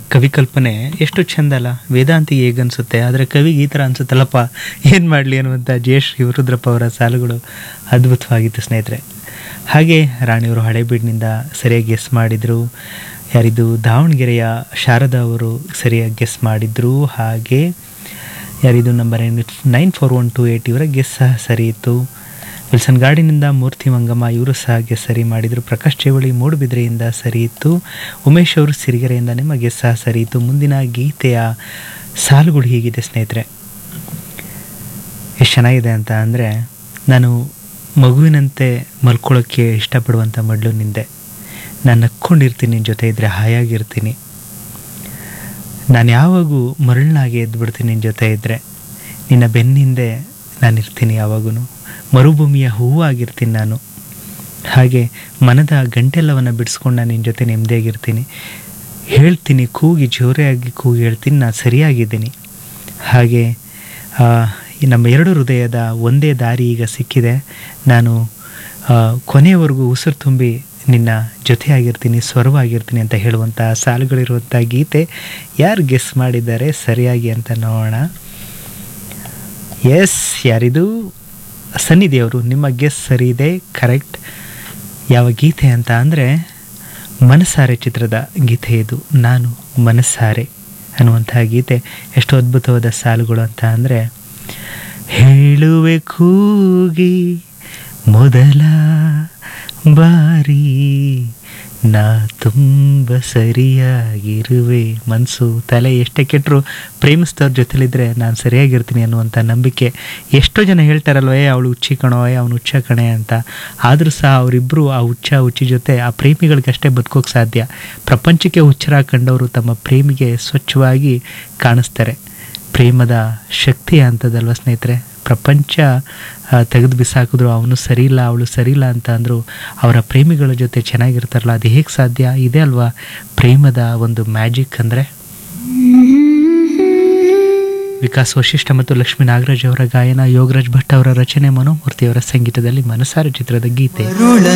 ಕವಿ ಕಲ್ಪನೆ ಎಷ್ಟು ಚಂದ ಅಲ್ಲ ವೇದಾಂತಿಗೆ ಹೇಗೆ ಅನಿಸುತ್ತೆ ಆದರೆ ಕವಿಗೆ ಈ ಥರ ಅನಿಸುತ್ತಲ್ಲಪ್ಪ ಏನು ಮಾಡಲಿ ಅನ್ನುವಂಥ ಜೆ ಎಸ್ ಶಿವರುದ್ರಪ್ಪ ಅವರ ಸಾಲುಗಳು ಅದ್ಭುತವಾಗಿತ್ತು ಸ್ನೇಹಿತರೆ ಹಾಗೆ ರಾಣಿಯವರು ಹಳೇಬೀಡಿನಿಂದ ಸರಿಯಾಗಿ ಗೆಸ್ ಮಾಡಿದರು ಯಾರಿದು ದಾವಣಗೆರೆಯ ಶಾರದಾ ಅವರು ಸರಿಯಾಗಿ ಗೆಸ್ ಮಾಡಿದರು ಹಾಗೆ ಯಾರಿದು number nine four one two eight ಇವರ ಗೆಸ್ ಸಹ ಸರಿ ಇತ್ತು ವಿಲ್ಸನ್ ಗಾರ್ಡಿನಿಂದ ಮೂರ್ತಿ ಮಂಗಮ್ಮ ಇವರು ಸಹ ಗೆಸ್ ಸರಿ ಮಾಡಿದರು ಪ್ರಕಾಶ್ ಚೇವಳಿ ಮೂಡುಬಿದ್ರೆಯಿಂದ ಸರಿ ಇತ್ತು ಉಮೇಶ್ ಅವರು ಸಿರಿಗೆರೆಯಿಂದ ನಿಮ್ಮ ಗೆಸ್ ಸಹ ಸರಿ ಇತ್ತು ಮುಂದಿನ ಗೀತೆಯ ಸಾಲುಗಳು ಹೀಗಿದೆ ಸ್ನೇಹಿತರೆ ಎಷ್ಟು ಚೆನ್ನಾಗಿದೆ ಅಂತ ಅಂದರೆ ನಾನು ಮಗುವಿನಂತೆ ಮಲ್ಕೊಳ್ಳೋಕ್ಕೆ ಇಷ್ಟಪಡುವಂಥ ಮಡ್ಲು ನಿಂದೆ ನಾನು ನಕ್ಕೊಂಡಿರ್ತೀನಿ ನಿನ್ನ ಜೊತೆ ಇದ್ದರೆ ಹಾಯಾಗಿರ್ತೀನಿ ನಾನು ಯಾವಾಗೂ ಮರಳನಾಗಿ ಎದ್ಬಿಡ್ತೀನಿ ನಿನ್ನ ಜೊತೆ ಇದ್ದರೆ ನಿನ್ನ ಬೆನ್ನಿಂದೆ ನಾನು ಇರ್ತೀನಿ ಯಾವಾಗೂ ಮರುಭೂಮಿಯ ಹೂವಾಗಿರ್ತೀನಿ ನಾನು ಹಾಗೆ ಮನದ ಗಂಟೆಲ್ಲವನ್ನು ಬಿಡಿಸ್ಕೊಂಡು ನಾನು ನಿನ್ನ ಜೊತೆ ನೆಮ್ಮದಿಯಾಗಿರ್ತೀನಿ ಹೇಳ್ತೀನಿ ಕೂಗಿ ಜೋರಾಗಿ ಕೂಗಿ ಹೇಳ್ತೀನಿ ನಾನು ಸರಿಯಾಗಿದ್ದೀನಿ ಹಾಗೆ ಆ, ಈ ನಮ್ಮ ಎರಡು ಹೃದಯದ ಒಂದೇ ದಾರಿ ಈಗ ಸಿಕ್ಕಿದೆ ನಾನು ಆ, ಕೊನೆಯವರೆಗೂ ಉಸಿರು ತುಂಬಿ ನಿನ್ನ ಜೊತೆಯಾಗಿರ್ತೀನಿ ಸ್ವರವಾಗಿರ್ತೀನಿ ಅಂತ ಹೇಳುವಂಥ ಸಾಲುಗಳಿರುವಂಥ ಗೀತೆ ಯಾರು ಗೆಸ್ ಮಾಡಿದ್ದಾರೆ ಸರಿಯಾಗಿ ಅಂತ ನೋಡೋಣ ಎಸ್ ಯಾರಿದು ಸನ್ನಿಧಿಯವರು ನಿಮ್ಮ ಗೆಸ್ ಸರಿ ಇದೆ ಕರೆಕ್ಟ್ ಯಾವ ಗೀತೆ ಅಂತ ಅಂದರೆ ಮನಸಾರೆ ಚಿತ್ರದ ಗೀತೆ ಇದು ನಾನು ಮನಸ್ಸಾರೆ ಅನ್ನುವಂತಹ ಗೀತೆ ಎಷ್ಟು ಅದ್ಭುತವಾದ ಸಾಲುಗಳು ಅಂತ ಅಂದರೆ ಹೇಳುವೆ ಕೂಗಿ ಮೊದಲ ಬಾರಿ ನಾ ತುಂಬ ಸರಿಯಾಗಿರುವೆ ಮನಸ್ಸು ತಲೆ ಎಷ್ಟೇ ಕೆಟ್ಟರು ಪ್ರೇಮಿಸಿದವ್ರ ಜೊತೆಲಿದ್ರೆ ನಾನು ಸರಿಯಾಗಿರ್ತೀನಿ ಅನ್ನುವಂಥ ನಂಬಿಕೆ ಎಷ್ಟೋ ಜನ ಹೇಳ್ತಾರಲ್ವ ಏ ಅವಳು ಹುಚ್ಚಿ ಕಣೋ ಏ ಅವನು ಹುಚ್ಚ ಕಣೆ ಅಂತ ಆದರೂ ಸಹ ಅವರಿಬ್ಬರು ಆ ಹುಚ್ಚ ಹುಚ್ಚಿ ಜೊತೆ ಆ ಪ್ರೇಮಿಗಳಿಗಷ್ಟೇ ಬದುಕೋಕೆ ಸಾಧ್ಯ ಪ್ರಪಂಚಕ್ಕೆ ಹುಚ್ಚರ ಕಂಡವರು ತಮ್ಮ ಪ್ರೇಮಿಗೆ ಸ್ವಚ್ಛವಾಗಿ ಕಾಣಿಸ್ತಾರೆ ಪ್ರೇಮದ ಶಕ್ತಿ ಅಂತದಲ್ವ ಸ್ನೇಹಿತರೆ ಪ್ರಪಂಚ ತೆಗೆದು ಬಿಸಾಕಿದ್ರು ಅವನು ಸರಿಯಿಲ್ಲ ಅವಳು ಸರಿಯಿಲ್ಲ ಅಂತ ಅಂದರು ಅವರ ಪ್ರೇಮಿಗಳ ಜೊತೆ ಚೆನ್ನಾಗಿರ್ತಾರಲ್ಲ ಅದು ಹೇಗೆ ಸಾಧ್ಯ ಇದೆ ಅಲ್ವಾ ಪ್ರೇಮದ ಒಂದು ಮ್ಯಾಜಿಕ್ ಅಂದರೆ ವಿಕಾಸ್ ವಶಿಷ್ಠ ಮತ್ತು ಲಕ್ಷ್ಮೀ ನಾಗರಾಜ್ ಅವರ ಗಾಯನ ಯೋಗರಾಜ್ ಭಟ್ ಅವರ ರಚನೆ ಮನೋಮೂರ್ತಿ ಅವರ ಸಂಗೀತದಲ್ಲಿ ಮನಸಾರ ಚಿತ್ರದ ಗೀತೆ ಮರುಳ